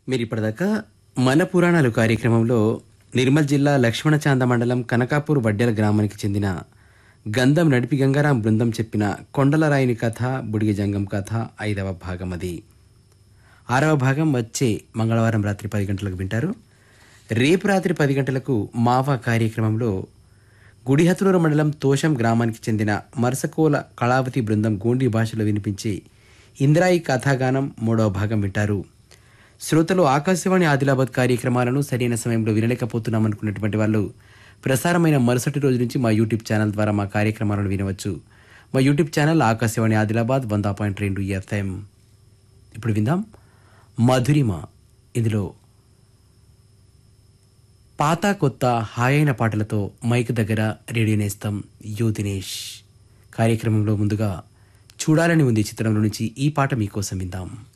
మీరు ఇప్పటిదాకా మన పురాణాలు కార్యక్రమంలో నిర్మల్ జిల్లా లక్ష్మణచాంద మండలం కనకాపూర్ వడ్డెల గ్రామానికి చెందిన గంధం నడిపి గంగారాం బృందం చెప్పిన కొండలరాయిని కథ బుడిగ జంగం కథ ఐదవ భాగం అది ఆరవ భాగం వచ్చే మంగళవారం రాత్రి పది గంటలకు వింటారు రేపు రాత్రి పది గంటలకు మావా కార్యక్రమంలో గుడిహతులూరు మండలం తోషం గ్రామానికి చెందిన మరసకోల కళావతి బృందం గోండి భాషలో వినిపించే ఇంద్రాయి కథాగానం మూడవ భాగం వింటారు శ్రోతలు ఆకాశవాణి ఆదిలాబాద్ కార్యక్రమాలను సరైన సమయంలో వినలేకపోతున్నాం అనుకున్నటువంటి వాళ్ళు ప్రసారమైన మరుసటి రోజు నుంచి మా యూట్యూబ్ ఛానల్ ద్వారా మా కార్యక్రమాలను వినవచ్చు మా యూట్యూబ్ ఛానల్ ఆకాశవాణి ఆదిలాబాద్ వంద పాయింట్ రెండు ఎఫ్ఎం ఇప్పుడు విందాం మధురిమ ఇందులో పాత కొత్త హాయైన పాటలతో మైక్ దగ్గర రేడియో నేస్తాం యూ దినేష్ కార్యక్రమంలో ముందుగా చూడాలని ఉంది చిత్రంలో నుంచి ఈ పాట మీకోసం విందాం